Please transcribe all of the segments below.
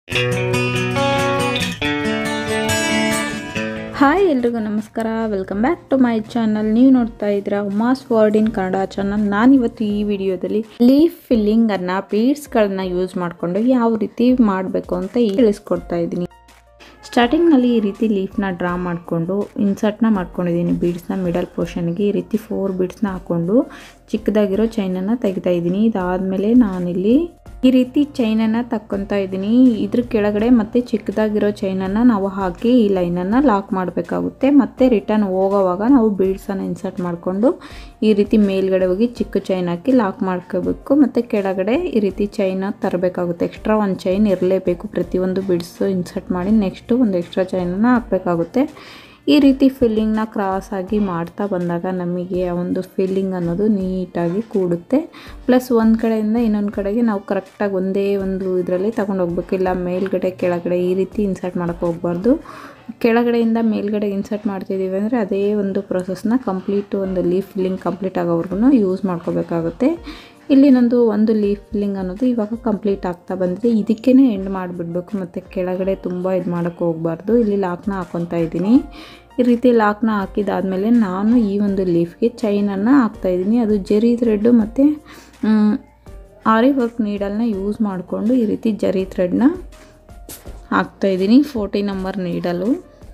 hi ಎಲ್ರಿಗೂ ನಮಸ್ಕಾರ welcome back to my channel ನೀವು ನೋಡ್ತಾ ಇದ್ದೀರಾ Uma's world in Kannada channel ನಾನಿವತ್ತು ಈ ವಿಡಿಯೋದಲ್ಲಿ ಲೀಫ್ ಫಿಲ್ಲಿಂಗನ್ನು ಬೀಡ್ಸ್ಗಳನ್ನ ಯೂಸ್ ಮಾಡಿಕೊಂಡು ಯಾವ ರೀತಿ ಮಾಡಬೇಕು ಅಂತ ಈ ತಿಳಿಸ್ಕೊಡ್ತಾ ಇದ್ದೀನಿ ಸ್ಟಾರ್ಟಿಂಗ್ನಲ್ಲಿ ಈ ರೀತಿ ಲೀಫ್ನ ಡ್ರಾ ಮಾಡಿಕೊಂಡು ಇನ್ಸರ್ಟ್ನ ಮಾಡ್ಕೊಂಡಿದ್ದೀನಿ ಬೀಡ್ಸ್ನ ಮಿಡಲ್ ಪೋರ್ಷನ್ಗೆ ಈ ರೀತಿ ಫೋರ್ ಬೀಡ್ಸ್ನ ಹಾಕ್ಕೊಂಡು ಚಿಕ್ಕದಾಗಿರೋ ಚೈನನ್ನು ತೆಗಿತಾ ಇದ್ದೀನಿ ಇದಾದಮೇಲೆ ನಾನಿಲ್ಲಿ ಈ ರೀತಿ ಚೈನನ್ನು ತಕ್ಕೊತಾ ಇದ್ದೀನಿ ಇದ್ರ ಕೆಳಗಡೆ ಮತ್ತೆ ಚಿಕ್ಕದಾಗಿರೋ ಚೈನನ್ನು ನಾವು ಹಾಕಿ ಈ ಲೈನನ್ನು ಲಾಕ್ ಮಾಡಬೇಕಾಗುತ್ತೆ ಮತ್ತೆ ರಿಟರ್ನ್ ಹೋಗೋವಾಗ ನಾವು ಬೀಡ್ಸನ್ನು ಇನ್ಸರ್ಟ್ ಮಾಡಿಕೊಂಡು ಈ ರೀತಿ ಮೇಲ್ಗಡೆ ಹೋಗಿ ಚಿಕ್ಕ ಚೈನ್ ಹಾಕಿ ಲಾಕ್ ಮಾಡ್ಕೋಬೇಕು ಮತ್ತು ಕೆಳಗಡೆ ಈ ರೀತಿ ಚೈನ ತರಬೇಕಾಗುತ್ತೆ ಎಕ್ಸ್ಟ್ರಾ ಒಂದು ಚೈನ್ ಇರಲೇಬೇಕು ಪ್ರತಿಯೊಂದು ಬೀಡ್ಸು ಇನ್ಸರ್ಟ್ ಮಾಡಿ ನೆಕ್ಸ್ಟು ಒಂದು ಎಕ್ಸ್ಟ್ರಾ ಚೈನನ್ನು ಹಾಕಬೇಕಾಗುತ್ತೆ ಈ ರೀತಿ ಫಿಲ್ಲಿಂಗ್ನ ಕ್ರಾಸ್ ಆಗಿ ಮಾಡ್ತಾ ಬಂದಾಗ ನಮಗೆ ಆ ಒಂದು ಫಿಲ್ಲಿಂಗ್ ಅನ್ನೋದು ನೀಟಾಗಿ ಕೂಡುತ್ತೆ ಪ್ಲಸ್ ಒಂದು ಕಡೆಯಿಂದ ಇನ್ನೊಂದು ಕಡೆಗೆ ನಾವು ಕರೆಕ್ಟಾಗಿ ಒಂದೇ ಒಂದು ಇದರಲ್ಲಿ ತಗೊಂಡು ಹೋಗ್ಬೇಕು ಇಲ್ಲ ಮೇಲ್ಗಡೆ ಕೆಳಗಡೆ ಈ ರೀತಿ ಇನ್ಸರ್ಟ್ ಮಾಡೋಕ್ಕೆ ಹೋಗ್ಬಾರ್ದು ಕೆಳಗಡೆಯಿಂದ ಮೇಲ್ಗಡೆ ಇನ್ಸರ್ಟ್ ಮಾಡ್ತಿದ್ದೀವಿ ಅಂದರೆ ಅದೇ ಒಂದು ಪ್ರೊಸೆಸ್ನ ಕಂಪ್ಲೀಟ್ ಒಂದು ಲೀಫ್ ಫಿಲ್ಲಿಂಗ್ ಕಂಪ್ಲೀಟ್ ಆಗೋವರೆಗೂ ಯೂಸ್ ಮಾಡ್ಕೋಬೇಕಾಗುತ್ತೆ ಇಲ್ಲಿ ನಂದು ಒಂದು ಲೀಫ್ ಫಿಲ್ಲಿಂಗ್ ಅನ್ನೋದು ಇವಾಗ ಕಂಪ್ಲೀಟ್ ಆಗ್ತಾ ಬಂದಿದೆ ಇದಕ್ಕೇ ಎಂಡ್ ಮಾಡಿಬಿಡ್ಬೇಕು ಮತ್ತು ಕೆಳಗಡೆ ತುಂಬ ಇದು ಮಾಡೋಕ್ಕೆ ಹೋಗಬಾರ್ದು ಇಲ್ಲಿ ಲಾಕ್ನ ಹಾಕ್ಕೊತಾ ಇದ್ದೀನಿ ಈ ರೀತಿ ಲಾಕ್ನ ಹಾಕಿದಾದಮೇಲೆ ನಾನು ಈ ಒಂದು ಲೀಫ್ಗೆ ಚೈನನ್ನು ಹಾಕ್ತಾಯಿದ್ದೀನಿ ಅದು ಜರಿ ಥ್ರೆಡ್ಡು ಮತ್ತು ಆರಿ ವರ್ಕ್ ನೀಡಲ್ನ ಯೂಸ್ ಮಾಡಿಕೊಂಡು ಈ ರೀತಿ ಜರಿ ಥ್ರೆಡ್ನ ಹಾಕ್ತಾಯಿದ್ದೀನಿ ಫೋರ್ಟಿ ನಂಬರ್ ನೀಡಲು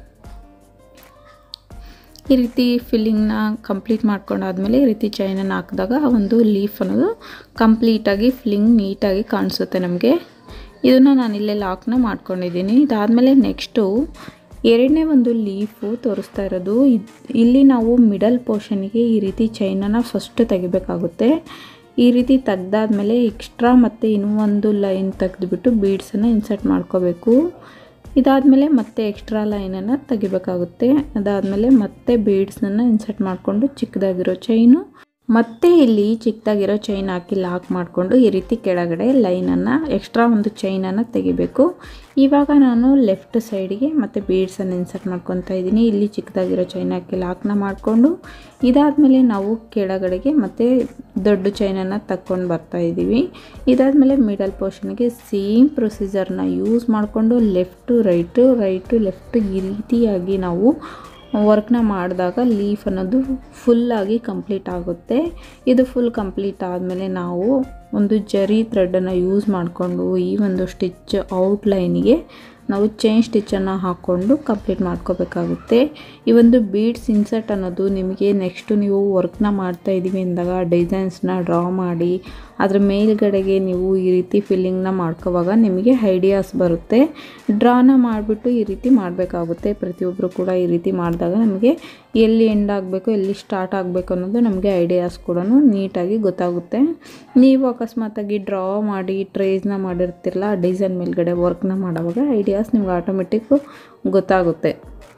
ಈ ರೀತಿ ಫಿಲ್ಲಿಂಗ್ನ ಕಂಪ್ಲೀಟ್ ಮಾಡ್ಕೊಂಡಾದ್ಮೇಲೆ ಈ ರೀತಿ ಚೈನನ್ನು ಹಾಕಿದಾಗ ಒಂದು ಲೀಫ್ ಅನ್ನೋದು ಕಂಪ್ಲೀಟಾಗಿ ಫಿಲ್ಲಿಂಗ್ ನೀಟಾಗಿ ಕಾಣಿಸುತ್ತೆ ನಮಗೆ ಇದನ್ನು ನಾನು ಇಲ್ಲೇ ಲಾಕ್ನ ಮಾಡ್ಕೊಂಡಿದ್ದೀನಿ ಇದಾದಮೇಲೆ ನೆಕ್ಸ್ಟು ಎರಡನೇ ಒಂದು ಲೀಫು ತೋರಿಸ್ತಾ ಇರೋದು ಇಲ್ಲಿ ನಾವು ಮಿಡಲ್ ಪೋರ್ಷನ್ಗೆ ಈ ರೀತಿ ಚೈನನ್ನು ಫಸ್ಟ್ ತೆಗಿಬೇಕಾಗುತ್ತೆ ಈ ರೀತಿ ತೆಗ್ದಾದ್ಮೇಲೆ ಎಕ್ಸ್ಟ್ರಾ ಮತ್ತು ಇನ್ನೂ ಒಂದು ಲೈನ್ ತೆಗೆದುಬಿಟ್ಟು ಬೀಡ್ಸನ್ನು ಇನ್ಸರ್ಟ್ ಮಾಡ್ಕೋಬೇಕು ಇದಾದಮೇಲೆ ಮತ್ತೆ ಎಕ್ಸ್ಟ್ರಾ ಲೈನನ್ನು ತೆಗಿಬೇಕಾಗುತ್ತೆ ಅದಾದಮೇಲೆ ಮತ್ತೆ ಬೀಡ್ಸನ್ನು ಇನ್ಸರ್ಟ್ ಮಾಡಿಕೊಂಡು ಚಿಕ್ಕದಾಗಿರೋ ಚೈನು ಮತ್ತೆ ಇಲ್ಲಿ ಚಿಕ್ಕದಾಗಿರೋ ಚೈನ್ ಹಾಕಿ ಲಾಕ್ ಮಾಡಿಕೊಂಡು ಈ ರೀತಿ ಕೆಳಗಡೆ ಲೈನನ್ನು ಎಕ್ಸ್ಟ್ರಾ ಒಂದು ಚೈನನ್ನು ತೆಗಿಬೇಕು ಇವಾಗ ನಾನು ಲೆಫ್ಟ್ ಸೈಡಿಗೆ ಮತ್ತು ಬೀಡ್ಸನ್ನು ಇನ್ಸರ್ಟ್ ಮಾಡ್ಕೊತಾ ಇದ್ದೀನಿ ಇಲ್ಲಿ ಚಿಕ್ಕದಾಗಿರೋ ಚೈನ್ ಹಾಕಿ ಲಾಕ್ನ ಮಾಡಿಕೊಂಡು ಇದಾದಮೇಲೆ ನಾವು ಕೆಳಗಡೆಗೆ ಮತ್ತು ದೊಡ್ಡ ಚೈನನ್ನು ತಕ್ಕೊಂಡು ಬರ್ತಾ ಇದ್ದೀವಿ ಇದಾದಮೇಲೆ ಮಿಡಲ್ ಪೋರ್ಷನ್ಗೆ ಸೇಮ್ ಪ್ರೊಸೀಜರ್ನ ಯೂಸ್ ಮಾಡಿಕೊಂಡು ಲೆಫ್ಟು ರೈಟು ರೈಟು ಲೆಫ್ಟು ಈ ರೀತಿಯಾಗಿ ನಾವು ವರ್ಕ್ನ ಮಾಡಿದಾಗ ಲೀಫ್ ಅನ್ನೋದು ಫುಲ್ಲಾಗಿ ಕಂಪ್ಲೀಟ್ ಆಗುತ್ತೆ ಇದು ಫುಲ್ ಕಂಪ್ಲೀಟ್ ಆದಮೇಲೆ ನಾವು ಒಂದು ಜರಿ ಥ್ರೆಡನ್ನು ಯೂಸ್ ಮಾಡಿಕೊಂಡು ಈ ಒಂದು ಸ್ಟಿಚ್ ಔಟ್ಲೈನಿಗೆ ನಾವು ಚೈನ್ ಸ್ಟಿಚ್ಚನ್ನು ಹಾಕ್ಕೊಂಡು ಕಂಪ್ಲೀಟ್ ಮಾಡ್ಕೋಬೇಕಾಗುತ್ತೆ ಈ ಒಂದು ಬೀಡ್ಸ್ ಇನ್ಸರ್ಟ್ ಅನ್ನೋದು ನಿಮಗೆ ನೆಕ್ಸ್ಟು ನೀವು ವರ್ಕ್ನ ಮಾಡ್ತಾ ಇದ್ದೀವಿ ಅಂದಾಗ ಡಿಸೈನ್ಸ್ನ ಡ್ರಾ ಮಾಡಿ ಅದ್ರ ಮೇಲ್ಗಡೆಗೆ ನೀವು ಈ ರೀತಿ ಫಿಲ್ಲಿಂಗ್ನ ಮಾಡ್ಕೋವಾಗ ನಿಮಗೆ ಐಡಿಯಾಸ್ ಬರುತ್ತೆ ಡ್ರಾನ ಮಾಡಿಬಿಟ್ಟು ಈ ರೀತಿ ಮಾಡಬೇಕಾಗುತ್ತೆ ಪ್ರತಿಯೊಬ್ಬರು ಕೂಡ ಈ ರೀತಿ ಮಾಡಿದಾಗ ನಮಗೆ ಎಲ್ಲಿ ಎಂಡ್ ಆಗಬೇಕು ಎಲ್ಲಿ ಸ್ಟಾರ್ಟ್ ಆಗಬೇಕು ಅನ್ನೋದು ನಮಗೆ ಐಡಿಯಾಸ್ ಕೂಡ ನೀಟಾಗಿ ಗೊತ್ತಾಗುತ್ತೆ ನೀವು ಅಕಸ್ಮಾತಾಗಿ ಡ್ರಾ ಮಾಡಿ ಟ್ರೇಸ್ನ ಮಾಡಿರ್ತಿರಲ್ಲ ಆ ಡಿಸೈನ್ ಮೇಲ್ಗಡೆ ವರ್ಕ್ನ ಮಾಡೋವಾಗ ಐಡಿಯಾಸ್ ನಿಮ್ಗೆ ಆಟೋಮೆಟಿಕ್ಕು ಗೊತ್ತಾಗುತ್ತೆ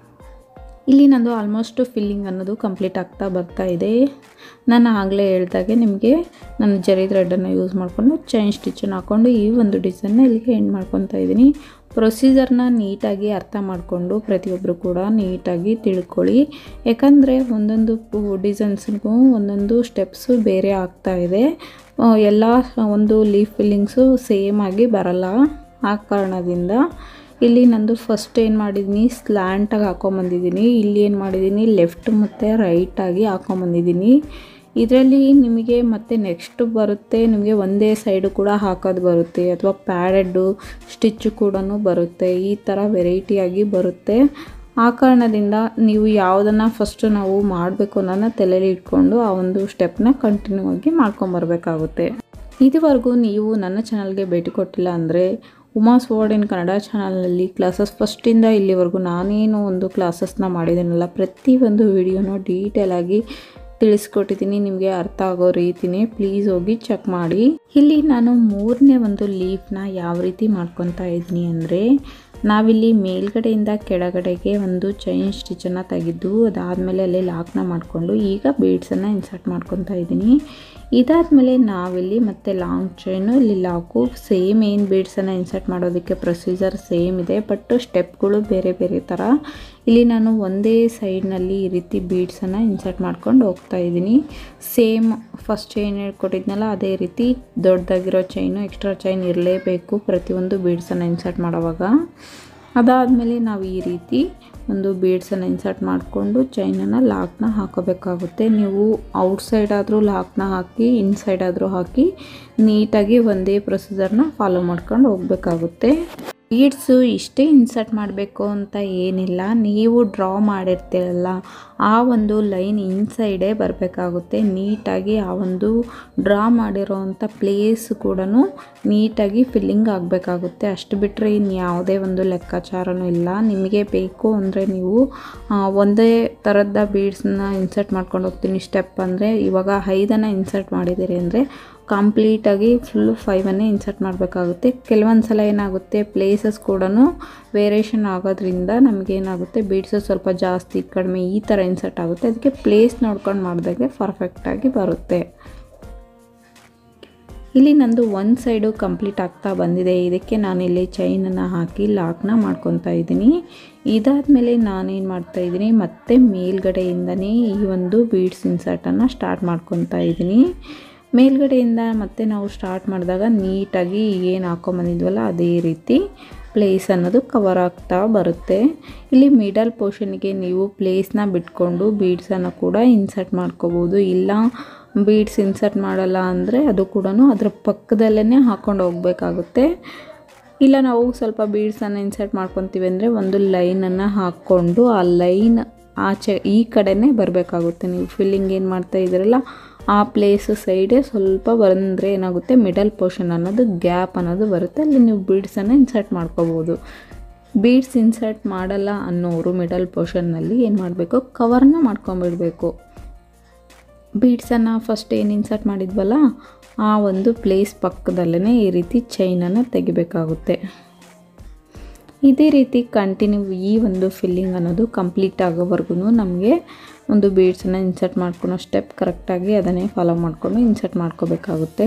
ಇಲ್ಲಿ ನಂದು ಆಲ್ಮೋಸ್ಟ್ ಫಿಲ್ಲಿಂಗ್ ಅನ್ನೋದು ಕಂಪ್ಲೀಟ್ ಆಗ್ತಾ ಬರ್ತಾ ಇದೆ ನಾನು ಆಗಲೇ ಹೇಳ್ದಾಗೆ ನಿಮಗೆ ನಾನು ಜರಿ ಥ್ರೆಡನ್ನು ಯೂಸ್ ಮಾಡಿಕೊಂಡು ಚೈನ್ ಸ್ಟಿಚ್ಚನ್ನು ಹಾಕ್ಕೊಂಡು ಈ ಒಂದು ಡಿಸೈನ್ನ ಇಲ್ಲಿಗೆ ಎಂಡ್ ಮಾಡ್ಕೊತಾ ಇದ್ದೀನಿ ಪ್ರೊಸೀಜರ್ನ ನೀಟಾಗಿ ಅರ್ಥ ಮಾಡಿಕೊಂಡು ಪ್ರತಿಯೊಬ್ಬರು ಕೂಡ ನೀಟಾಗಿ ತಿಳ್ಕೊಳ್ಳಿ ಯಾಕಂದರೆ ಒಂದೊಂದು ಡಿಸೈನ್ಸ್ಗೂ ಒಂದೊಂದು ಸ್ಟೆಪ್ಸು ಬೇರೆ ಆಗ್ತಾ ಇದೆ ಎಲ್ಲ ಒಂದು ಲೀಫ್ ಫಿಲ್ಲಿಂಗ್ಸು ಸೇಮ್ ಆಗಿ ಬರಲ್ಲ ಆ ಕಾರಣದಿಂದ ಇಲ್ಲಿ ನಂದು ಫಸ್ಟ್ ಏನು ಮಾಡಿದ್ದೀನಿ ಸ್ಲ್ಯಾಂಟಾಗಿ ಹಾಕೊಂಬಂದಿದ್ದೀನಿ ಇಲ್ಲಿ ಏನು ಮಾಡಿದ್ದೀನಿ ಲೆಫ್ಟ್ ಮತ್ತು ರೈಟಾಗಿ ಹಾಕೊಂಬಂದಿದ್ದೀನಿ ಇದರಲ್ಲಿ ನಿಮಗೆ ಮತ್ತೆ ನೆಕ್ಸ್ಟ್ ಬರುತ್ತೆ ನಿಮಗೆ ಒಂದೇ ಸೈಡು ಕೂಡ ಹಾಕೋದು ಬರುತ್ತೆ ಅಥವಾ ಪ್ಯಾಡೆಡ್ಡು ಸ್ಟಿಚ್ಚು ಕೂಡ ಬರುತ್ತೆ ಈ ಥರ ವೆರೈಟಿಯಾಗಿ ಬರುತ್ತೆ ಆ ಕಾರಣದಿಂದ ನೀವು ಯಾವುದನ್ನು ಫಸ್ಟು ನಾವು ಮಾಡಬೇಕು ಅನ್ನೋದನ್ನ ತಲೆಯಲ್ಲಿ ಇಟ್ಕೊಂಡು ಆ ಒಂದು ಸ್ಟೆಪ್ನ ಕಂಟಿನ್ಯೂ ಆಗಿ ಮಾಡ್ಕೊಂಬರ್ಬೇಕಾಗುತ್ತೆ ಇದುವರೆಗೂ ನೀವು ನನ್ನ ಚಾನಲ್ಗೆ ಭೇಟಿ ಕೊಟ್ಟಿಲ್ಲ ಅಂದರೆ ಉಮಾಸ್ ವರ್ಡ್ ಇನ್ ಕನ್ನಡ ಚಾನಲ್ನಲ್ಲಿ ಕ್ಲಾಸಸ್ ಫಸ್ಟಿಂದ ಇಲ್ಲಿವರೆಗೂ ನಾನೇನು ಒಂದು ಕ್ಲಾಸಸ್ನ ಮಾಡಿದ್ದೀನಲ್ಲ ಪ್ರತಿಯೊಂದು ವಿಡಿಯೋನ ಡೀಟೇಲಾಗಿ ತಿಳಿಸ್ಕೊಟ್ಟಿದ್ದೀನಿ ನಿಮಗೆ ಅರ್ಥ ಆಗೋ ರೀತಿನೇ ಪ್ಲೀಸ್ ಹೋಗಿ ಚೆಕ್ ಮಾಡಿ ಇಲ್ಲಿ ನಾನು ಮೂರನೇ ಒಂದು ಲೀಫ್ನ ಯಾವ ರೀತಿ ಮಾಡ್ಕೊತಾ ಇದ್ದೀನಿ ಅಂದರೆ ನಾವಿಲ್ಲಿ ಮೇಲ್ಗಡೆಯಿಂದ ಕೆಳಗಡೆಗೆ ಒಂದು ಚೈನ್ ಸ್ಟಿಚನ್ನು ತೆಗೆದು ಅದಾದಮೇಲೆ ಅಲ್ಲಿ ಲಾಕ್ನ ಮಾಡಿಕೊಂಡು ಈಗ ಬೀಡ್ಸನ್ನು ಇನ್ಸರ್ಟ್ ಮಾಡ್ಕೊತಾ ಇದ್ದೀನಿ ಇದಾದಮೇಲೆ ನಾವಿಲ್ಲಿ ಮತ್ತೆ ಲಾಂಗ್ ಚೈನು ಇಲ್ಲಿ ಲಾಕು ಸೇಮ್ ಏನು ಬೀಡ್ಸನ್ನು ಇನ್ಸರ್ಟ್ ಮಾಡೋದಕ್ಕೆ ಪ್ರೊಸೀಜರ್ ಸೇಮ್ ಇದೆ ಬಟ್ ಸ್ಟೆಪ್ಗಳು ಬೇರೆ ಬೇರೆ ಥರ ಇಲ್ಲಿ ನಾನು ಒಂದೇ ಸೈಡ್ನಲ್ಲಿ ಈ ರೀತಿ ಬೀಡ್ಸನ್ನು ಇನ್ಸರ್ಟ್ ಮಾಡ್ಕೊಂಡು ಹೋಗ್ತಾ ಇದ್ದೀನಿ ಸೇಮ್ ಫಸ್ಟ್ ಚೈನ್ ಹೇಳ್ಕೊಟ್ಟಿದ್ನಲ್ಲ ಅದೇ ರೀತಿ ದೊಡ್ಡದಾಗಿರೋ ಚೈನು ಎಕ್ಸ್ಟ್ರಾ ಚೈನ್ ಇರಲೇಬೇಕು ಪ್ರತಿಯೊಂದು ಬೀಡ್ಸನ್ನು ಇನ್ಸರ್ಟ್ ಮಾಡೋವಾಗ ಅದಾದಮೇಲೆ ನಾವು ಈ ರೀತಿ ಒಂದು ಬೀಡ್ಸನ್ನು ಇನ್ಸರ್ಟ್ ಮಾಡಿಕೊಂಡು ಚೈನನ್ನು ಲಾಕ್ನ ಹಾಕೋಬೇಕಾಗುತ್ತೆ ನೀವು ಔಟ್ಸೈಡ್ ಆದರೂ ಲಾಕ್ನ ಹಾಕಿ ಇನ್ಸೈಡ್ ಆದರೂ ಹಾಕಿ ನೀಟಾಗಿ ಒಂದೇ ಪ್ರೊಸೀಜರ್ನ ಫಾಲೋ ಮಾಡ್ಕೊಂಡು ಹೋಗಬೇಕಾಗುತ್ತೆ ಬೀಡ್ಸು ಇಷ್ಟೇ ಇನ್ಸರ್ಟ್ ಮಾಡಬೇಕು ಅಂತ ಏನಿಲ್ಲ ನೀವು ಡ್ರಾ ಮಾಡಿರ್ತೀರಲ್ಲ ಆ ಒಂದು ಲೈನ್ ಇನ್ಸೈಡೇ ಬರಬೇಕಾಗುತ್ತೆ ನೀಟಾಗಿ ಆ ಒಂದು ಡ್ರಾ ಮಾಡಿರೋವಂಥ ಪ್ಲೇಸ್ ಕೂಡ ನೀಟಾಗಿ ಫಿಲ್ಲಿಂಗ್ ಆಗಬೇಕಾಗುತ್ತೆ ಅಷ್ಟು ಬಿಟ್ಟರೆ ಇನ್ನು ಯಾವುದೇ ಒಂದು ಲೆಕ್ಕಾಚಾರನೂ ಇಲ್ಲ ನಿಮಗೆ ಬೇಕು ಅಂದರೆ ನೀವು ಒಂದೇ ಥರದ ಬೀಡ್ಸನ್ನ ಇನ್ಸರ್ಟ್ ಮಾಡ್ಕೊಂಡು ಹೋಗ್ತೀನಿ ಸ್ಟೆಪ್ ಅಂದರೆ ಇವಾಗ ಐದನ್ನು ಇನ್ಸರ್ಟ್ ಮಾಡಿದ್ದೀರಿ ಅಂದರೆ ಕಂಪ್ಲೀಟಾಗಿ ಫುಲ್ಲು ಫೈವನ್ನೇ ಇನ್ಸರ್ಟ್ ಮಾಡಬೇಕಾಗುತ್ತೆ ಕೆಲವೊಂದು ಸಲ ಏನಾಗುತ್ತೆ ಪ್ಲೇಸಸ್ ಕೂಡ ವೇರಿಯೇಷನ್ ಆಗೋದ್ರಿಂದ ನಮಗೇನಾಗುತ್ತೆ ಬೀಡ್ಸು ಸ್ವಲ್ಪ ಜಾಸ್ತಿ ಕಡಿಮೆ ಈ ಥರ ಇನ್ಸರ್ಟ್ ಆಗುತ್ತೆ ಅದಕ್ಕೆ ಪ್ಲೇಸ್ ನೋಡ್ಕೊಂಡು ಮಾಡಿದಾಗೆ ಪರ್ಫೆಕ್ಟಾಗಿ ಬರುತ್ತೆ ಇಲ್ಲಿ ನಂದು ಒಂದು ಸೈಡು ಕಂಪ್ಲೀಟ್ ಆಗ್ತಾ ಬಂದಿದೆ ಇದಕ್ಕೆ ನಾನಿಲ್ಲಿ ಚೈನನ್ನು ಹಾಕಿ ಲಾಕ್ನ ಮಾಡ್ಕೊತಾ ಇದ್ದೀನಿ ಇದಾದಮೇಲೆ ನಾನೇನು ಮಾಡ್ತಾಯಿದ್ದೀನಿ ಮತ್ತೆ ಮೇಲ್ಗಡೆಯಿಂದನೇ ಈ ಒಂದು ಬೀಡ್ಸ್ ಇನ್ಸರ್ಟನ್ನು ಸ್ಟಾರ್ಟ್ ಮಾಡ್ಕೊತಾ ಇದ್ದೀನಿ ಮೇಲ್ಗಡೆಯಿಂದ ಮತ್ತೆ ನಾವು ಸ್ಟಾರ್ಟ್ ಮಾಡಿದಾಗ ನೀಟಾಗಿ ಏನು ಹಾಕೊಂಬಂದಿದ್ವಲ್ಲ ಅದೇ ರೀತಿ ಪ್ಲೇಸ್ ಅನ್ನೋದು ಕವರ್ ಆಗ್ತಾ ಬರುತ್ತೆ ಇಲ್ಲಿ ಮಿಡಲ್ ಪೋರ್ಷನ್ಗೆ ನೀವು ಪ್ಲೇಸ್ನ ಬಿಟ್ಕೊಂಡು ಬೀಡ್ಸನ್ನು ಕೂಡ ಇನ್ಸರ್ಟ್ ಮಾಡ್ಕೋಬೋದು ಇಲ್ಲ ಬೀಡ್ಸ್ ಇನ್ಸರ್ಟ್ ಮಾಡಲ್ಲ ಅಂದರೆ ಅದು ಕೂಡ ಅದರ ಪಕ್ಕದಲ್ಲೇ ಹಾಕ್ಕೊಂಡು ಹೋಗಬೇಕಾಗುತ್ತೆ ಇಲ್ಲ ನಾವು ಸ್ವಲ್ಪ ಬೀಡ್ಸನ್ನು ಇನ್ಸರ್ಟ್ ಮಾಡ್ಕೊತೀವಿ ಅಂದರೆ ಒಂದು ಲೈನನ್ನು ಹಾಕ್ಕೊಂಡು ಆ ಲೈನ್ ಆಚೆ ಈ ಕಡೆನೇ ಬರಬೇಕಾಗುತ್ತೆ ನೀವು ಫಿಲ್ಲಿಂಗ್ ಏನು ಮಾಡ್ತಾ ಇದ್ದೀರಲ್ಲ ಆ ಪ್ಲೇಸ್ ಸೈಡೇ ಸ್ವಲ್ಪ ಬಂದರೆ ಏನಾಗುತ್ತೆ ಮಿಡಲ್ ಪೋರ್ಷನ್ ಅನ್ನೋದು ಗ್ಯಾಪ್ ಅನ್ನೋದು ಬರುತ್ತೆ ಅಲ್ಲಿ ನೀವು ಬೀಡ್ಸನ್ನು ಇನ್ಸರ್ಟ್ ಮಾಡ್ಕೋಬೋದು ಬೀಡ್ಸ್ ಇನ್ಸರ್ಟ್ ಮಾಡಲ್ಲ ಅನ್ನೋರು ಮಿಡಲ್ ಪೋರ್ಷನ್ನಲ್ಲಿ ಏನು ಮಾಡಬೇಕು ಕವರ್ನ ಮಾಡ್ಕೊಂಬಿಡಬೇಕು ಬೀಡ್ಸನ್ನು ಫಸ್ಟ್ ಏನು ಇನ್ಸರ್ಟ್ ಮಾಡಿದ್ವಲ್ಲ ಆ ಒಂದು ಪ್ಲೇಸ್ ಪಕ್ಕದಲ್ಲೇ ಈ ರೀತಿ ಚೈನನ್ನು ತೆಗಿಬೇಕಾಗುತ್ತೆ ಇದೇ ರೀತಿ ಕಂಟಿನ್ಯೂ ಈ ಒಂದು ಫಿಲ್ಲಿಂಗ್ ಅನ್ನೋದು ಕಂಪ್ಲೀಟ್ ಆಗೋವರೆಗೂ ನಮಗೆ ಒಂದು ಬೀಡ್ಸನ್ನು ಇನ್ಸರ್ಟ್ ಮಾಡ್ಕೊಳೋ ಸ್ಟೆಪ್ ಕರೆಕ್ಟಾಗಿ ಅದನ್ನೇ ಫಾಲೋ ಮಾಡಿಕೊಂಡು ಇನ್ಸರ್ಟ್ ಮಾಡ್ಕೋಬೇಕಾಗುತ್ತೆ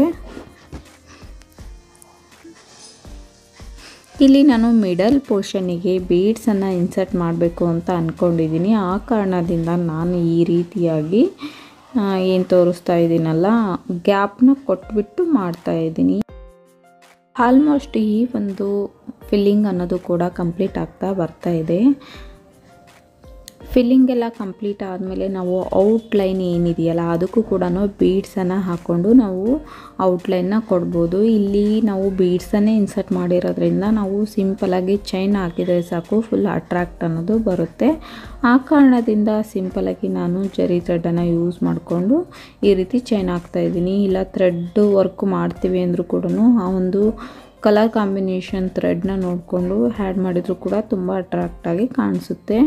ಇಲ್ಲಿ ನಾನು ಮಿಡಲ್ ಪೋರ್ಷನಿಗೆ ಬೀಡ್ಸನ್ನು ಇನ್ಸರ್ಟ್ ಮಾಡಬೇಕು ಅಂತ ಅಂದ್ಕೊಂಡಿದ್ದೀನಿ ಆ ಕಾರಣದಿಂದ ನಾನು ಈ ರೀತಿಯಾಗಿ ಏನು ತೋರಿಸ್ತಾ ಇದ್ದೀನಲ್ಲ ಗ್ಯಾಪ್ನ ಕೊಟ್ಬಿಟ್ಟು ಮಾಡ್ತಾ ಇದ್ದೀನಿ ಆಲ್ಮೋಸ್ಟ್ ಈ ಒಂದು ಫಿಲ್ಲಿಂಗ್ ಅನ್ನೋದು ಕೂಡ ಕಂಪ್ಲೀಟ್ ಆಗ್ತಾ ಬರ್ತಾ ಇದೆ ಫಿಲ್ಲಿಂಗ್ ಎಲ್ಲ ಕಂಪ್ಲೀಟ್ ಆದಮೇಲೆ ನಾವು ಔಟ್ಲೈನ್ ಏನಿದೆಯಲ್ಲ ಅದಕ್ಕೂ ಕೂಡ ಬೀಡ್ಸನ್ನು ಹಾಕ್ಕೊಂಡು ನಾವು ಔಟ್ಲೈನ್ನ ಕೊಡ್ಬೋದು ಇಲ್ಲಿ ನಾವು ಬೀಡ್ಸನ್ನೇ ಇನ್ಸರ್ಟ್ ಮಾಡಿರೋದ್ರಿಂದ ನಾವು ಸಿಂಪಲಾಗಿ ಚೈನ್ ಹಾಕಿದರೆ ಸಾಕು ಫುಲ್ ಅಟ್ರಾಕ್ಟ್ ಅನ್ನೋದು ಬರುತ್ತೆ ಆ ಕಾರಣದಿಂದ ಸಿಂಪಲಾಗಿ ನಾನು ಜರಿ ಥ್ರೆಡನ್ನು ಯೂಸ್ ಮಾಡಿಕೊಂಡು ಈ ರೀತಿ ಚೈನ್ ಹಾಕ್ತಾಯಿದ್ದೀನಿ ಇಲ್ಲ ಥ್ರೆಡ್ ವರ್ಕ್ ಮಾಡ್ತೀವಿ ಅಂದರೂ ಕೂಡ ಆ ಒಂದು ಕಲರ್ ಕಾಂಬಿನೇಷನ್ ಥ್ರೆಡ್ನ ನೋಡಿಕೊಂಡು ಹ್ಯಾಡ್ ಮಾಡಿದರೂ ಕೂಡ ತುಂಬ ಅಟ್ರಾಕ್ಟಾಗಿ ಕಾಣಿಸುತ್ತೆ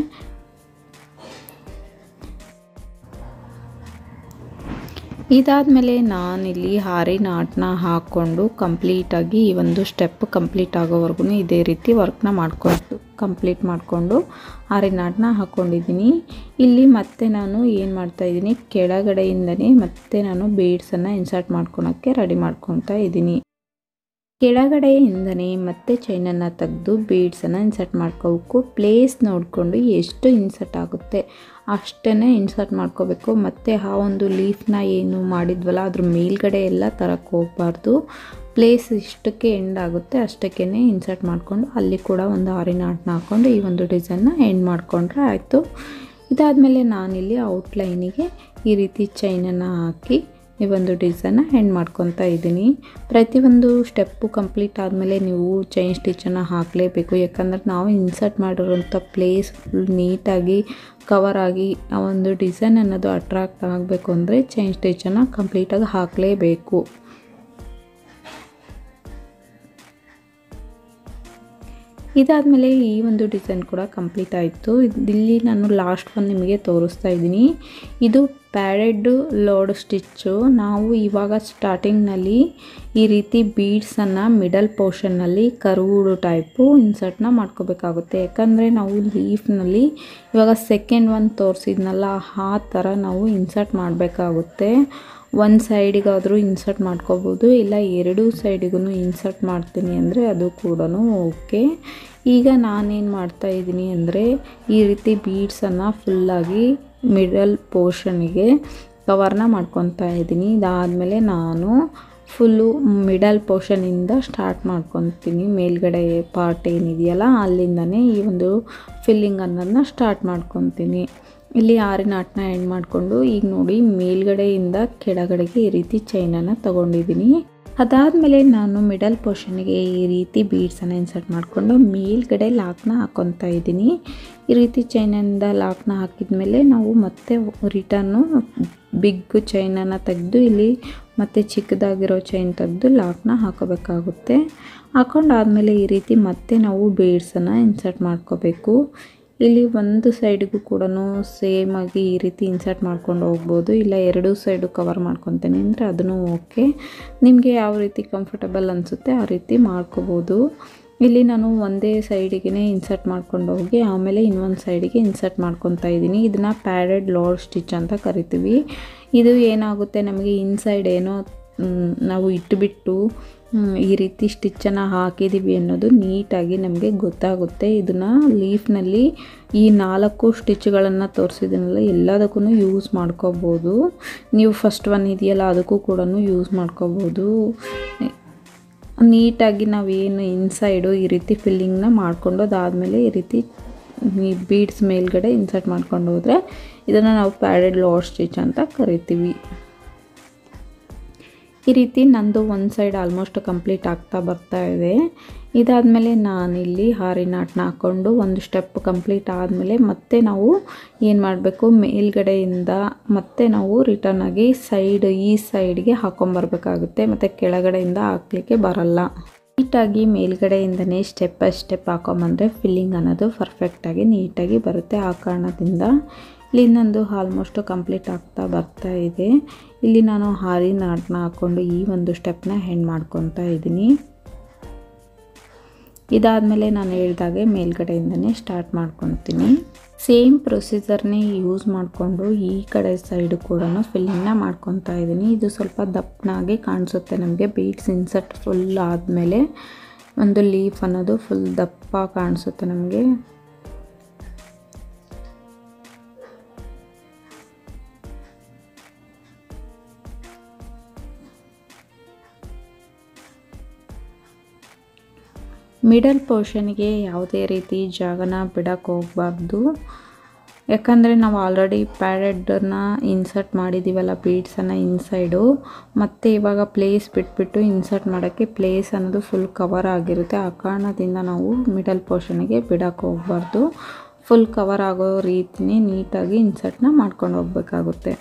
ಇದಾದಮೇಲೆ ನಾನಿಲ್ಲಿ ಹಾರಿ ನಾಟನ್ನ ಹಾಕ್ಕೊಂಡು ಕಂಪ್ಲೀಟಾಗಿ ಈ ಒಂದು ಸ್ಟೆಪ್ ಕಂಪ್ಲೀಟ್ ಆಗೋವರೆಗೂ ಇದೇ ರೀತಿ ವರ್ಕ್ನ ಮಾಡ್ಕೊಂಡು ಕಂಪ್ಲೀಟ್ ಮಾಡಿಕೊಂಡು ಹಾರಿ ನಾಟನ್ನ ಹಾಕ್ಕೊಂಡಿದ್ದೀನಿ ಇಲ್ಲಿ ಮತ್ತೆ ನಾನು ಏನು ಮಾಡ್ತಾಯಿದ್ದೀನಿ ಕೆಳಗಡೆಯಿಂದನೇ ಮತ್ತೆ ನಾನು ಬೀಡ್ಸನ್ನು ಇನ್ಸರ್ಟ್ ಮಾಡ್ಕೊಳಕ್ಕೆ ರೆಡಿ ಮಾಡ್ಕೊತಾ ಇದ್ದೀನಿ ಕೆಳಗಡೆಯಿಂದನೇ ಮತ್ತೆ ಚೈನನ್ನು ತೆಗೆದು ಬೀಡ್ಸನ್ನು ಇನ್ಸರ್ಟ್ ಮಾಡ್ಕೋಬೇಕು ಪ್ಲೇಸ್ ನೋಡಿಕೊಂಡು ಎಷ್ಟು ಇನ್ಸರ್ಟ್ ಆಗುತ್ತೆ ಅಷ್ಟೇ ಇನ್ಸರ್ಟ್ ಮಾಡ್ಕೋಬೇಕು ಮತ್ತು ಆ ಒಂದು ಲೀಫ್ನ ಏನು ಮಾಡಿದ್ವಲ್ಲ ಅದ್ರ ಮೇಲ್ಗಡೆ ಎಲ್ಲ ತರಕ್ಕೆ ಹೋಗಬಾರ್ದು ಪ್ಲೇಸ್ ಇಷ್ಟಕ್ಕೆ ಎಂಡ್ ಆಗುತ್ತೆ ಅಷ್ಟಕ್ಕೇ ಇನ್ಸರ್ಟ್ ಮಾಡಿಕೊಂಡು ಅಲ್ಲಿ ಕೂಡ ಒಂದು ಆರಿನ ಆಟನ ಹಾಕ್ಕೊಂಡು ಈ ಒಂದು ಡಿಸೈನ್ನ ಎಂಡ್ ಮಾಡಿಕೊಂಡ್ರೆ ಆಯಿತು ಇದಾದಮೇಲೆ ನಾನಿಲ್ಲಿ ಔಟ್ಲೈನಿಗೆ ಈ ರೀತಿ ಚೈನನ್ನು ಹಾಕಿ ಈ ಒಂದು ಡಿಸೈನ್ನ ಹೆಂಡ್ ಮಾಡ್ಕೊತಾ ಇದ್ದೀನಿ ಪ್ರತಿಯೊಂದು ಸ್ಟೆಪ್ಪು ಕಂಪ್ಲೀಟ್ ಆದಮೇಲೆ ನೀವು ಚೈನ್ ಸ್ಟಿಚನ್ನು ಹಾಕಲೇಬೇಕು ಯಾಕಂದರೆ ನಾವು ಇನ್ಸರ್ಟ್ ಮಾಡಿರೋಂಥ ಪ್ಲೇಸ್ ಫುಲ್ ನೀಟಾಗಿ ಕವರ್ ಆಗಿ ಆ ಒಂದು ಡಿಸೈನ್ ಅನ್ನೋದು ಅಟ್ರಾಕ್ಟ್ ಆಗಬೇಕು ಅಂದರೆ ಚೈನ್ ಸ್ಟಿಚನ್ನು ಕಂಪ್ಲೀಟಾಗಿ ಹಾಕಲೇಬೇಕು ಇದಾದಮೇಲೆ ಈ ಒಂದು ಡಿಸೈನ್ ಕೂಡ ಕಂಪ್ಲೀಟ್ ಆಯಿತು ಇಲ್ಲಿ ನಾನು ಲಾಸ್ಟ್ ಒಂದು ನಿಮಗೆ ತೋರಿಸ್ತಾ ಇದ್ದೀನಿ ಇದು ಪ್ಯಾಡೆಡ್ ಲೋಡ್ ಸ್ಟಿಚ್ಚು ನಾವು ಇವಾಗ ಸ್ಟಾರ್ಟಿಂಗ್ನಲ್ಲಿ ಈ ರೀತಿ ಬೀಡ್ಸನ್ನು ಮಿಡಲ್ ಪೋರ್ಷನ್ನಲ್ಲಿ ಕರ್ವ್ಡ್ ಟೈಪು ಇನ್ಸರ್ಟ್ನ ಮಾಡ್ಕೋಬೇಕಾಗುತ್ತೆ ಯಾಕಂದರೆ ನಾವು ಲೀಫ್ನಲ್ಲಿ ಇವಾಗ ಸೆಕೆಂಡ್ ಒನ್ ತೋರಿಸಿದ್ನಲ್ಲ ಆ ಥರ ನಾವು ಇನ್ಸರ್ಟ್ ಮಾಡಬೇಕಾಗುತ್ತೆ ಒಂದು ಸೈಡಿಗಾದರೂ ಇನ್ಸರ್ಟ್ ಮಾಡ್ಕೋಬೋದು ಇಲ್ಲ ಎರಡೂ ಸೈಡಿಗೂ ಇನ್ಸರ್ಟ್ ಮಾಡ್ತೀನಿ ಅಂದರೆ ಅದು ಕೂಡ ಓಕೆ ಈಗ ನಾನೇನು ಮಾಡ್ತಾ ಇದ್ದೀನಿ ಅಂದರೆ ಈ ರೀತಿ ಬೀಡ್ಸನ್ನು ಫುಲ್ಲಾಗಿ ಮಿಡಲ್ ಪೋರ್ಷನ್ಗೆ ಕವರ್ನ ಮಾಡ್ಕೊತಾ ಇದ್ದೀನಿ ಇದಾದಮೇಲೆ ನಾನು ಫುಲ್ಲು ಮಿಡಲ್ ಪೋರ್ಷನಿಂದ ಸ್ಟಾರ್ಟ್ ಮಾಡ್ಕೊತೀನಿ ಮೇಲ್ಗಡೆ ಪಾರ್ಟ್ ಏನಿದೆಯಲ್ಲ ಅಲ್ಲಿಂದನೇ ಈ ಒಂದು ಫಿಲ್ಲಿಂಗ್ ಅನ್ನೋದನ್ನ ಸ್ಟಾರ್ಟ್ ಮಾಡ್ಕೊತೀನಿ ಇಲ್ಲಿ ಆರಿನ ನಾಟನ್ನ ಎಂಡ್ ಮಾಡಿಕೊಂಡು ಈಗ ನೋಡಿ ಮೇಲ್ಗಡೆಯಿಂದ ಕೆಳಗಡೆಗೆ ಈ ರೀತಿ ಚೈನನ್ನು ತಗೊಂಡಿದ್ದೀನಿ ಅದಾದಮೇಲೆ ನಾನು ಮಿಡಲ್ ಪೋರ್ಷನ್ಗೆ ಈ ರೀತಿ ಬೀಡ್ಸನ್ನು ಇನ್ಸರ್ಟ್ ಮಾಡಿಕೊಂಡು ಮೇಲ್ಗಡೆ ಲಾಕ್ನ ಹಾಕ್ಕೊತಾ ಇದ್ದೀನಿ ಈ ರೀತಿ ಚೈನಿಂದ ಲಾಕ್ನ ಹಾಕಿದ್ಮೇಲೆ ನಾವು ಮತ್ತೆ ರಿಟರ್ನು ಬಿಗ್ ಚೈನನ್ನು ತೆಗೆದು ಇಲ್ಲಿ ಮತ್ತು ಚಿಕ್ಕದಾಗಿರೋ ಚೈನ್ ತೆಗೆದು ಲಾಕ್ನ ಹಾಕೋಬೇಕಾಗುತ್ತೆ ಹಾಕೊಂಡಾದಮೇಲೆ ಈ ರೀತಿ ಮತ್ತೆ ನಾವು ಬೀಡ್ಸನ್ನು ಇನ್ಸರ್ಟ್ ಮಾಡ್ಕೋಬೇಕು ಇಲ್ಲಿ ಒಂದು ಸೈಡಿಗೂ ಕೂಡ ಸೇಮಾಗಿ ಈ ರೀತಿ ಇನ್ಸರ್ಟ್ ಮಾಡ್ಕೊಂಡು ಹೋಗ್ಬೋದು ಇಲ್ಲ ಎರಡೂ ಸೈಡು ಕವರ್ ಮಾಡ್ಕೊತೀನಿ ಅಂದರೆ ಅದನ್ನು ಓಕೆ ನಿಮಗೆ ಯಾವ ರೀತಿ ಕಂಫರ್ಟಬಲ್ ಅನಿಸುತ್ತೆ ಆ ರೀತಿ ಮಾಡ್ಕೋಬೋದು ಇಲ್ಲಿ ನಾನು ಒಂದೇ ಸೈಡಿಗೆ ಇನ್ಸರ್ಟ್ ಮಾಡ್ಕೊಂಡು ಹೋಗಿ ಆಮೇಲೆ ಇನ್ನೊಂದು ಸೈಡಿಗೆ ಇನ್ಸರ್ಟ್ ಮಾಡ್ಕೊತಾ ಇದ್ದೀನಿ ಇದನ್ನು ಪ್ಯಾಡೆಡ್ ಲೋಡ್ ಸ್ಟಿಚ್ ಅಂತ ಕರಿತೀವಿ ಇದು ಏನಾಗುತ್ತೆ ನಮಗೆ ಇನ್ಸೈಡ್ ಏನೋ ನಾವು ಇಟ್ಬಿಟ್ಟು ಈ ರೀತಿ ಸ್ಟಿಚ್ಚನ್ನು ಹಾಕಿದ್ದೀವಿ ಅನ್ನೋದು ನೀಟಾಗಿ ನಮಗೆ ಗೊತ್ತಾಗುತ್ತೆ ಇದನ್ನು ಲೀಫ್ನಲ್ಲಿ ಈ ನಾಲ್ಕು ಸ್ಟಿಚ್ಗಳನ್ನು ತೋರಿಸಿದ್ದೀನಲ್ಲ ಎಲ್ಲದಕ್ಕೂ ಯೂಸ್ ಮಾಡ್ಕೋಬೋದು ನೀವು ಫಸ್ಟ್ ಒನ್ ಇದೆಯಲ್ಲ ಅದಕ್ಕೂ ಕೂಡ ಯೂಸ್ ಮಾಡ್ಕೋಬೋದು ನೀಟಾಗಿ ನಾವೇನು ಇನ್ಸೈಡು ಈ ರೀತಿ ಫಿಲ್ಲಿಂಗ್ನ ಮಾಡ್ಕೊಂಡು ಅದಾದಮೇಲೆ ಈ ರೀತಿ ಈ ಬೀಡ್ಸ್ ಮೇಲ್ಗಡೆ ಇನ್ಸರ್ಟ್ ಮಾಡ್ಕೊಂಡು ಹೋದರೆ ಇದನ್ನು ನಾವು ಪ್ಯಾಡೆಡ್ ಲೋಡ್ ಸ್ಟಿಚ್ ಅಂತ ಕರಿತೀವಿ ಈ ರೀತಿ ನಂದು ಒಂದು ಸೈಡ್ ಆಲ್ಮೋಸ್ಟ್ ಕಂಪ್ಲೀಟ್ ಆಗ್ತಾ ಬರ್ತಾ ಇದೆ ಇದಾದಮೇಲೆ ನಾನಿಲ್ಲಿ ಹಾರಿ ನಾಟನ್ನ ಹಾಕ್ಕೊಂಡು ಒಂದು ಸ್ಟೆಪ್ ಕಂಪ್ಲೀಟ್ ಆದಮೇಲೆ ಮತ್ತೆ ನಾವು ಏನು ಮಾಡಬೇಕು ಮೇಲ್ಗಡೆಯಿಂದ ಮತ್ತೆ ನಾವು ರಿಟರ್ನ್ ಆಗಿ ಸೈಡ್ ಈ ಸೈಡ್ಗೆ ಹಾಕೊಂಬರ್ಬೇಕಾಗುತ್ತೆ ಮತ್ತು ಕೆಳಗಡೆಯಿಂದ ಹಾಕ್ಲಿಕ್ಕೆ ಬರಲ್ಲ ನೀಟಾಗಿ ಮೇಲ್ಗಡೆಯಿಂದನೇ ಸ್ಟೆಪ್ ಬೈ ಸ್ಟೆಪ್ ಹಾಕೊಂಬಂದರೆ ಫಿಲ್ಲಿಂಗ್ ಅನ್ನೋದು ಪರ್ಫೆಕ್ಟಾಗಿ ನೀಟಾಗಿ ಬರುತ್ತೆ ಆ ಕಾರಣದಿಂದ ಇಲ್ಲಿ ಇನ್ನೊಂದು ಆಲ್ಮೋಸ್ಟ್ ಕಂಪ್ಲೀಟ್ ಆಗ್ತಾ ಬರ್ತಾ ಇದೆ ಇಲ್ಲಿ ನಾನು ಹಾರಿ ನಾಟನ್ನ ಹಾಕ್ಕೊಂಡು ಈ ಒಂದು ಸ್ಟೆಪ್ನ ಹೆಣ್ಣು ಮಾಡ್ಕೊತಾ ಇದ್ದೀನಿ ಇದಾದಮೇಲೆ ನಾನು ಹೇಳ್ದಾಗೆ ಮೇಲ್ಗಡೆಯಿಂದನೇ ಸ್ಟಾರ್ಟ್ ಮಾಡ್ಕೊತೀನಿ ಸೇಮ್ ಪ್ರೊಸೀಜರ್ನೇ ಯೂಸ್ ಮಾಡಿಕೊಂಡು ಈ ಕಡೆ ಸೈಡು ಕೂಡ ಫಿಲ್ಲಿಂಗ್ನ ಮಾಡ್ಕೊತಾ ಇದ್ದೀನಿ ಇದು ಸ್ವಲ್ಪ ದಪ್ಪನಾಗಿ ಕಾಣಿಸುತ್ತೆ ನಮಗೆ ಬೀಡ್ಸ್ ಇನ್ಸರ್ಟ್ ಫುಲ್ ಆದಮೇಲೆ ಒಂದು ಲೀಫ್ ಅನ್ನೋದು ಫುಲ್ ದಪ್ಪ ಕಾಣಿಸುತ್ತೆ ನಮಗೆ ಮಿಡಲ್ ಪೋರ್ಷನ್ಗೆ ಯಾವುದೇ ರೀತಿ ಜಾಗನ ಬಿಡೋಕ್ಕೆ ಹೋಗಬಾರ್ದು ಯಾಕಂದರೆ ನಾವು ಆಲ್ರೆಡಿ ಪ್ಯಾಡೆಡನ್ನ ಇನ್ಸರ್ಟ್ ಮಾಡಿದ್ದೀವಲ್ಲ ಬೀಡ್ಸನ್ನು ಇನ್ಸೈಡು ಮತ್ತು ಇವಾಗ ಪ್ಲೇಸ್ ಬಿಟ್ಬಿಟ್ಟು ಇನ್ಸರ್ಟ್ ಮಾಡೋಕ್ಕೆ ಪ್ಲೇಸ್ ಅನ್ನೋದು ಫುಲ್ ಕವರ್ ಆಗಿರುತ್ತೆ ಆ ಕಾರಣದಿಂದ ನಾವು ಮಿಡಲ್ ಪೋರ್ಷನ್ಗೆ ಬಿಡೋಕ್ಕೆ ಹೋಗಬಾರ್ದು ಫುಲ್ ಕವರ್ ಆಗೋ ರೀತಿನೇ ನೀಟಾಗಿ ಇನ್ಸರ್ಟ್ನ ಮಾಡ್ಕೊಂಡು ಹೋಗ್ಬೇಕಾಗುತ್ತೆ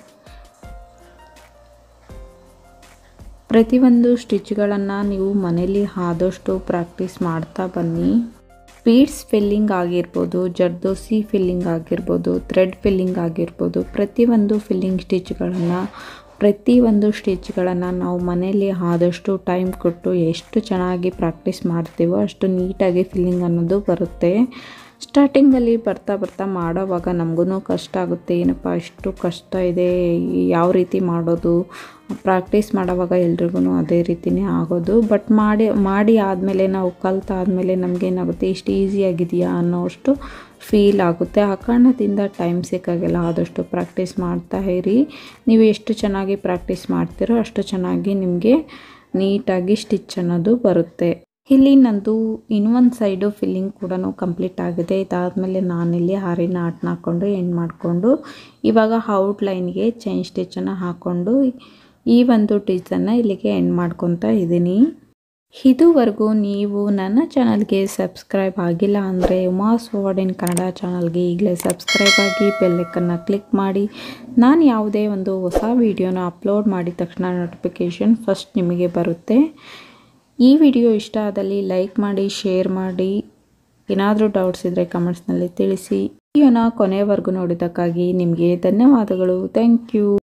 ಪ್ರತಿಯೊಂದು ಸ್ಟಿಚ್ಗಳನ್ನು ನೀವು ಮನೇಲಿ ಆದಷ್ಟು ಪ್ರಾಕ್ಟೀಸ್ ಮಾಡ್ತಾ ಬನ್ನಿ ಬೀಡ್ಸ್ ಫಿಲ್ಲಿಂಗ್ ಆಗಿರ್ಬೋದು ಜರ್ದೋಸಿ ಫಿಲ್ಲಿಂಗ್ ಆಗಿರ್ಬೋದು ಥ್ರೆಡ್ ಫಿಲ್ಲಿಂಗ್ ಆಗಿರ್ಬೋದು ಪ್ರತಿಯೊಂದು ಫಿಲ್ಲಿಂಗ್ ಸ್ಟಿಚ್ಗಳನ್ನು ಪ್ರತಿಯೊಂದು ಸ್ಟಿಚ್ಗಳನ್ನು ನಾವು ಮನೆಯಲ್ಲಿ ಆದಷ್ಟು ಟೈಮ್ ಕೊಟ್ಟು ಎಷ್ಟು ಚೆನ್ನಾಗಿ ಪ್ರಾಕ್ಟೀಸ್ ಮಾಡ್ತೀವೋ ಅಷ್ಟು ನೀಟಾಗಿ ಫಿಲ್ಲಿಂಗ್ ಅನ್ನೋದು ಬರುತ್ತೆ ಸ್ಟಾರ್ಟಿಂಗಲ್ಲಿ ಬರ್ತಾ ಬರ್ತಾ ಮಾಡೋವಾಗ ನಮಗೂ ಕಷ್ಟ ಆಗುತ್ತೆ ಏನಪ್ಪ ಇಷ್ಟು ಕಷ್ಟ ಇದೆ ಯಾವ ರೀತಿ ಮಾಡೋದು ಪ್ರಾಕ್ಟೀಸ್ ಮಾಡೋವಾಗ ಎಲ್ರಿಗೂ ಅದೇ ರೀತಿನೇ ಆಗೋದು ಬಟ್ ಮಾಡಿ ಮಾಡಿ ಆದಮೇಲೆ ನಾವು ಕಲ್ತಾದಮೇಲೆ ನಮಗೇನಾಗುತ್ತೆ ಇಷ್ಟು ಈಸಿಯಾಗಿದೆಯಾ ಅನ್ನೋಷ್ಟು ಫೀಲ್ ಆಗುತ್ತೆ ಆ ಕಾರಣದಿಂದ ಟೈಮ್ ಸಿಕ್ಕಾಗೆಲ್ಲ ಆದಷ್ಟು ಪ್ರಾಕ್ಟೀಸ್ ಮಾಡ್ತಾ ಇರಿ ನೀವು ಎಷ್ಟು ಚೆನ್ನಾಗಿ ಪ್ರಾಕ್ಟೀಸ್ ಮಾಡ್ತೀರೋ ಅಷ್ಟು ಚೆನ್ನಾಗಿ ನಿಮಗೆ ನೀಟಾಗಿ ಸ್ಟಿಚ್ ಅನ್ನೋದು ಬರುತ್ತೆ ಇಲ್ಲಿ ನಂದು ಇನ್ನೊಂದು ಸೈಡು ಫಿಲ್ಲಿಂಗ್ ಕೂಡ ಕಂಪ್ಲೀಟ್ ಆಗಿದೆ ಇದಾದಮೇಲೆ ನಾನಿಲ್ಲಿ ಹಾರಿನ ಆಟನ ಹಾಕ್ಕೊಂಡು ಎಂಡ್ ಮಾಡಿಕೊಂಡು ಇವಾಗ ಔಟ್ಲೈನ್ಗೆ ಚೈನ್ ಸ್ಟಿಚ್ಚನ್ನು ಹಾಕ್ಕೊಂಡು ಈ ಒಂದು ಡಿಸನ್ನು ಇಲ್ಲಿಗೆ ಎಂಡ್ ಮಾಡ್ಕೊತಾ ಇದ್ದೀನಿ ಇದುವರೆಗೂ ನೀವು ನನ್ನ ಚಾನಲ್ಗೆ ಸಬ್ಸ್ಕ್ರೈಬ್ ಆಗಿಲ್ಲ ಅಂದರೆ ಉಮಾಸ್ ವರ್ಡ್ ಇನ್ ಕನ್ನಡ ಚಾನಲ್ಗೆ ಈಗಲೇ ಸಬ್ಸ್ಕ್ರೈಬ್ ಆಗಿ ಬೆಲ್ಲಕ್ಕನ್ನು ಕ್ಲಿಕ್ ಮಾಡಿ ನಾನು ಯಾವುದೇ ಒಂದು ಹೊಸ ವೀಡಿಯೋನ ಅಪ್ಲೋಡ್ ಮಾಡಿದ ತಕ್ಷಣ ನೋಟಿಫಿಕೇಷನ್ ಫಸ್ಟ್ ನಿಮಗೆ ಬರುತ್ತೆ ಈ ವಿಡಿಯೋ ಇಷ್ಟ ಆದಲ್ಲಿ ಲೈಕ್ ಮಾಡಿ ಶೇರ್ ಮಾಡಿ ಏನಾದರೂ ಡೌಟ್ಸ್ ಇದ್ದರೆ ಕಮೆಂಟ್ಸ್ನಲ್ಲಿ ತಿಳಿಸಿ ವಿಡಿಯೋನ ಕೊನೆಯವರೆಗೂ ನೋಡಿದ್ದಕ್ಕಾಗಿ ನಿಮಗೆ ಧನ್ಯವಾದಗಳು ಥ್ಯಾಂಕ್ ಯು